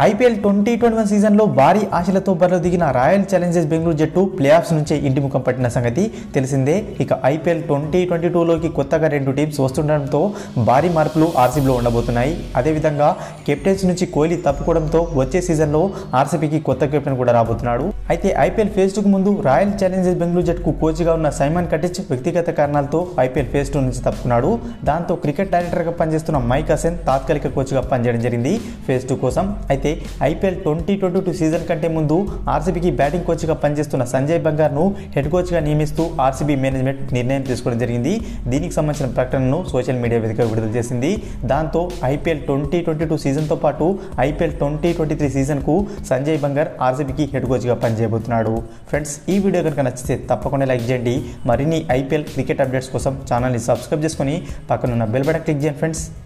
IPL twenty twenty one సీజన్లో భారీ ఆశలతో బరిలో దిగిన రాయల్ ఛాలెంజర్స్ బెంగళూరు జట్టు ప్లే ఆఫ్స్ నుంచే ఇంటి ముఖం పట్టిన సంగతి తెలిసిందే ఇక ఐపీఎల్ ట్వంటీ ట్వంటీ టూలోకి కొత్తగా రెండు టీమ్స్ వస్తుండడంతో భారీ మార్పులు ఆర్సీబీలో ఉండబోతున్నాయి అదేవిధంగా కెప్టెన్స్ నుంచి కోహ్లీ తప్పుకోవడంతో వచ్చే సీజన్లో ఆర్సీబీకి కొత్త కెప్టెన్ కూడా రాబోతున్నాడు అయితే ఐపీఎల్ ఫేజ్ టూకు ముందు రాయల్ ఛాలెంజర్స్ బెంగళూరు జట్టుకు కోచ్గా ఉన్న సైమన్ కటిచ్ వ్యక్తిగత కారణాలతో ఐపీఎల్ ఫేజ్ టూ నుంచి తప్పుకున్నాడు దాంతో క్రికెట్ డైరెక్టర్గా పనిచేస్తున్న మైక్ హసన్ తాత్కాలిక కోచ్గా పనిచేయడం జరిగింది ఫేజ్ టూ కోసం అయితే IPL twenty twenty two season కంటే ముందు ఆర్సీబీకి బ్యాటింగ్ కోచ్గా పనిచేస్తున్న సంజయ్ బంగార్ను హెడ్ కోచ్గా నియమిస్తూ ఆర్సీబీ మేనేజ్మెంట్ నిర్ణయం తీసుకోవడం జరిగింది దీనికి సంబంధించిన ప్రకటనను సోషల్ మీడియా వేదికగా విడుదల చేసింది దాంతో ఐపీఎల్ ట్వంటీ ట్వంటీ టూ సీజన్తో పాటు ఐపీఎల్ ట్వంటీ ట్వంటీ త్రీ సీజన్కు సంజయ్ బంగార్ ఆర్సీబీకి హెడ్ కోచ్గా పనిచేయబోతున్నాడు ఫ్రెండ్స్ ఈ వీడియో కనుక నచ్చితే తప్పకుండా లైక్ చేయండి మరిన్ని ఐపీఎల్ క్రికెట్ అప్డేట్స్ కోసం ఛానల్ని సబ్స్క్రైబ్ చేసుకొని పక్కనున్న బెల్ బటన్ క్లిక్ చేయండి ఫ్రెండ్స్